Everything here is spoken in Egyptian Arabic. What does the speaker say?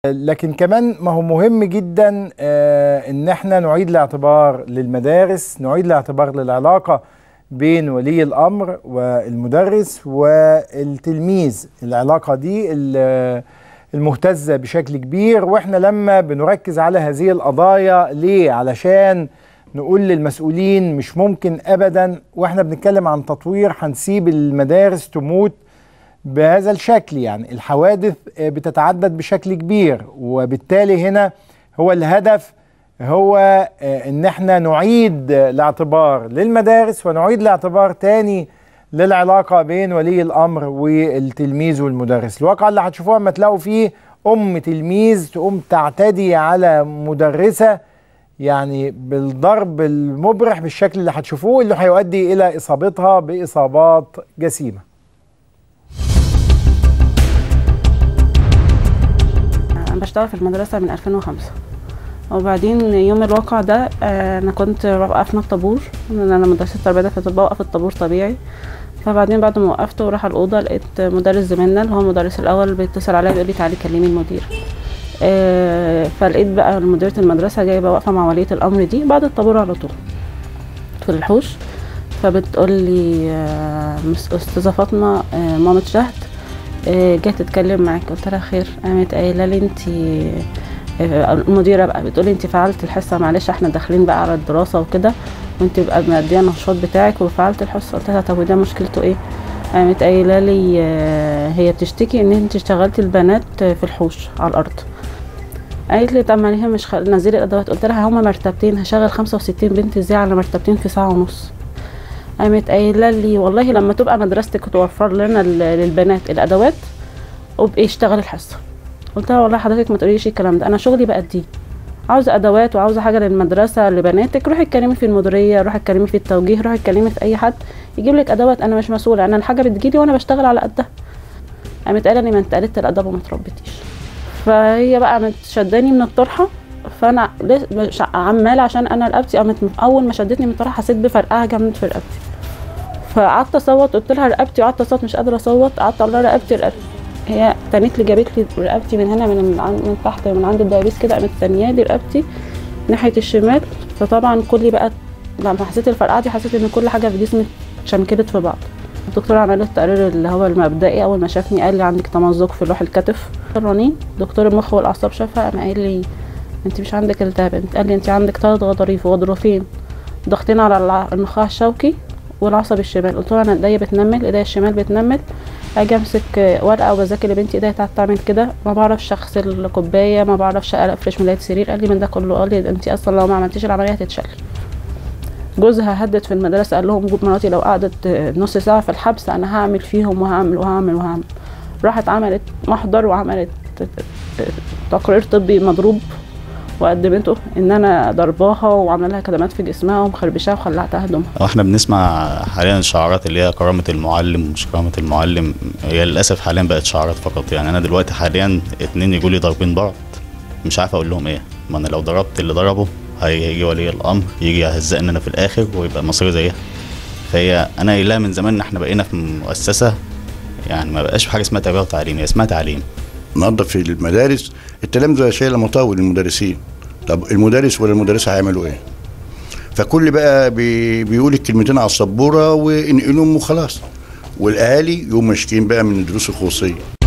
لكن كمان ما هو مهم جدا آه، ان احنا نعيد الاعتبار للمدارس نعيد الاعتبار للعلاقة بين ولي الامر والمدرس والتلميذ العلاقة دي ال- المهتزة بشكل كبير واحنا لما بنركز على هذه القضايا ليه علشان نقول للمسؤولين مش ممكن ابدا واحنا بنتكلم عن تطوير هنسيب المدارس تموت بهذا الشكل يعني الحوادث آه، بتتعدد بشكل كبير وبالتالي هنا هو الهدف هو آه، ان احنا نعيد آه، الاعتبار للمدارس ونعيد الاعتبار تاني للعلاقة بين ولي الامر والتلميذ والمدرس الواقع اللي هتشوفوه اما تلاقوا فيه ام تلميذ تقوم تعتدي على مدرسة يعني بالضرب المبرح بالشكل اللي هتشوفوه اللي هيؤدي الى اصابتها باصابات جسيمه انا بشتغل في المدرسه من 2005 وبعدين يوم الواقع ده آه، انا كنت وقفنا الطابور لأن انا مدرسه تربيه في بوقف الطابور طبيعي فبعدين بعد ما وقفت وراح الاوضه لقيت مدرس زميلنا اللي هو المدرس الاول بيتصل عليا بيقول لي تعالي كلمي المدير آه، فلقيت بقى مديره المدرسه جايبه واقفه مع وليه الامر دي بعد الطابور على طول في الحوش فبتقول لي آه، مس- استاذه فاطمه آه، مامة شهد آه، جت تتكلم معاك قلت لها خير قامت قايله لي انت المديره بقى بتقولي انت فعلت الحصه معلش احنا داخلين بقى على الدراسه وكده وانت بقى ماديه النشاط بتاعك وفعلت الحصه قلت لها طب وده مشكلته ايه قامت قايله لي آه، هي بتشتكي ان انت اشتغلتي البنات في الحوش على الارض قالت لي طب ما هي مش خل... نزلي الادوات قلت لها هما مرتبتين هشغل 65 بنت ازاي على مرتبتين في ساعه ونص قامت قايله لي والله لما تبقى مدرستك توفر لنا ال- للبنات الادوات وابقي اشتغلي الحصه قلت لها والله حضرتك ما تقوليش الكلام ده انا شغلي بقى دي عاوزه ادوات وعاوزه حاجه للمدرسه لبناتك روحي اتكلمي في المديريه روحي اتكلمي في التوجيه روحي اتكلمي في اي حد يجيب لك ادوات انا مش مسؤوله انا الحاجه بتجيلي وانا بشتغل على قدها قامت قايله لي ما انت قلت الادب وما تربيتيش فهي بقى قامت شداني من الطرحه فانا لس- مش عماله عشان انا رقبتي قامت اول ما شدتني من الطرحه حسيت بفرقعه جامد في رقبتي فقعدت اصوت قلت لها رقبتي وقعدت اصوت مش قادره اصوت قعدت اقول لها رقبتي رقبتي هي تانيت لي جابت لي رقبتي من هنا من عن- من تحت من عند الدبابيس كده قامت تانيه لي رقبتي ناحيه الشمال فطبعا كلي بقى لما حسيت الفرقعه دي حسيت ان كل حاجه في جسمي شنكلت في بعض الدكتور عمل لي التقرير اللي هو المبدئي اول ما شافني قال لي عندك تمزق في لوح الكتف الرنين دكتور المخ والاعصاب شافها قام قال لي انت مش عندك التهاب انت قال لي انت عندك ثلاث غضاريف وغضروفين ضاغطين على الع- النخاع الشوكي والعصب الشمال قلت له انا ايديا بتنمل ايديا الشمال بتنمل اجي امسك ورقه وبذاكر لبنتي ايديا بتاعت تعمل كده ما بعرفش اغسل كوبايه ما بعرفش افرش ملايه سرير قال لي من ده كله قال لي انت اصلا لو ما عملتيش العمليه هتتشل جوزها هدد في المدرسه قال لهم جوب مراتي لو قعدت نص ساعه في الحبس انا هعمل فيهم وهعمل وهعمل وهعمل راحت عملت محضر وعملت تقرير طبي مضروب وقدمته ان انا ضرباها وعامله لها كدمات في جسمها ومخربشاها وخلعتها هدومها واحنا بنسمع حاليا الشعارات اللي هي كرامة المعلم ومش كرامة المعلم هي للأسف حاليا بقت شعارات فقط يعني أنا دلوقتي حاليا اتنين يجوا لي ضاربين بعض مش عارف أقول لهم إيه ما أنا لو ضربت اللي ضربه هيجي ولي الأمر يجي يهزقني أنا في الآخر ويبقى مصيري زيها فهي أنا قايلها من زمان إن إحنا بقينا في مؤسسة يعني ما بقاش في حاجة اسمها تربية وتعليم هي اسمها تعليم النهارده في المدارس التلامذه شايله مطاول المدرسين طب المدرس ولا المدرسه هيعملوا ايه؟ فكل بقى بي بيقول الكلمتين على السبوره وانقلهم وخلاص والاهالي يقوموا ماشيين بقى من الدروس الخصوصيه